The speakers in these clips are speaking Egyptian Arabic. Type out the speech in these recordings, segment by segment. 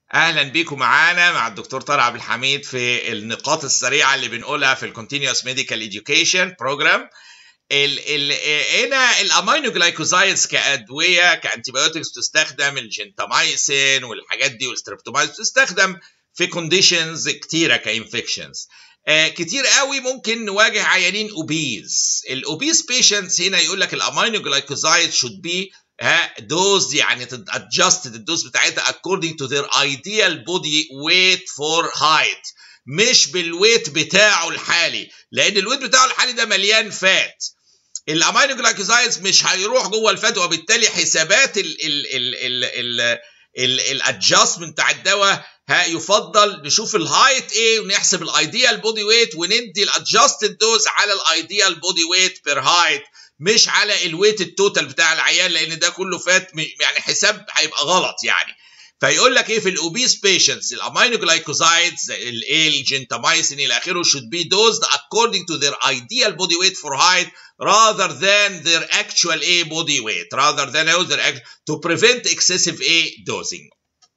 اهلا بيكم معانا مع الدكتور طارق عبد الحميد في النقاط السريعه اللي بنقولها في الكونتينوس ميديكال اديوكيشن بروجرام ال ال هنا الامينو جلايكوزايدز كادويه كانتيبيوتكس بتستخدم الجنتامايسين والحاجات دي والستريبتومايسين بتستخدم في كونديشنز كتيره كانفكشنز آه كتير قوي ممكن نواجه عيانين اوبيز الاوبيز بيشنتس هنا يقول لك الامينو جلايكوزايد should be ها دوز يعني adjusted الدوز بتاعتها according to their ideal body weight for height مش بالويت بتاعه الحالي لان الويت بتاعه الحالي ده مليان فات الامينو جلايكوزايدز مش هيروح جوه الفات وبالتالي حسابات ال ال ال ال ال الادجستمنت بتاع الدواء ها يفضل نشوف الهايت ايه ونحسب الايديال بودي ويت وندي الادجستد دوز على الايديال بودي ويت بير هايت مش على الويت التوتال بتاع العيان لان ده كله فات يعني حساب هيبقى غلط يعني فيقول لك ايه في الاوبيس بيشنتس الامينو جلايكوزايدز الايه الجنتامايسين الى اخره should be dosed according to their ideal body weight for height rather than their actual a body weight rather than their to prevent excessive a dosing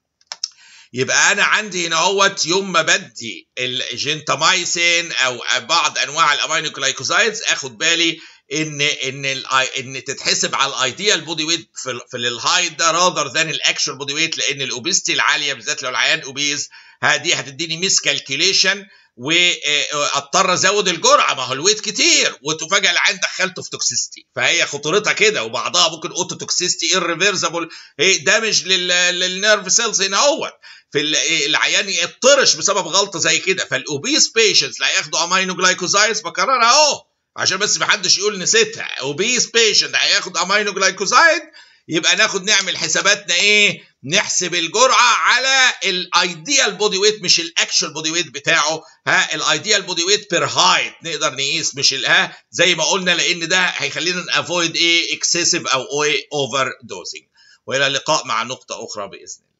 يبقى انا عندي هنا اهوت يوم ما بدي الجنتامايسين او بعض انواع الامينو جلايكوزايدز اخد بالي ان ان ان تتحسب على الايديال بودي ويت في, في الهايت ده راذر ذان الاكشوال بودي ويت لان الاوبيستي العاليه بالذات لو العيان اوبيز دي هتديني ميس كالكيليشن واضطر ازود الجرعه ما هو الويت كتير وتفاجئ العيان دخلته في توكسيستي فهي خطورتها كده وبعضها ممكن اوتو توكسيستي irreversible دامج للنيرف سيلز هنا اهوت في العيان يطرش بسبب غلطه زي كده فالاوبيس بيشنتس اللي هياخدوا امينو جلايكوزايدز بكررها اهو عشان بس محدش يقول نسيتها اوبيس بيشنت هياخد امينو جلايكوزايد يبقى ناخد نعمل حساباتنا ايه نحسب الجرعه على الايديال بودي ويت مش الاكشوال بودي ويت بتاعه ها الايديال بودي ويت بير هايت نقدر نقيس مش ها زي ما قلنا لان ده هيخلينا نافويد ايه اكسسيف او ايه اوفر دوزنج والى اللقاء مع نقطه اخرى باذن الله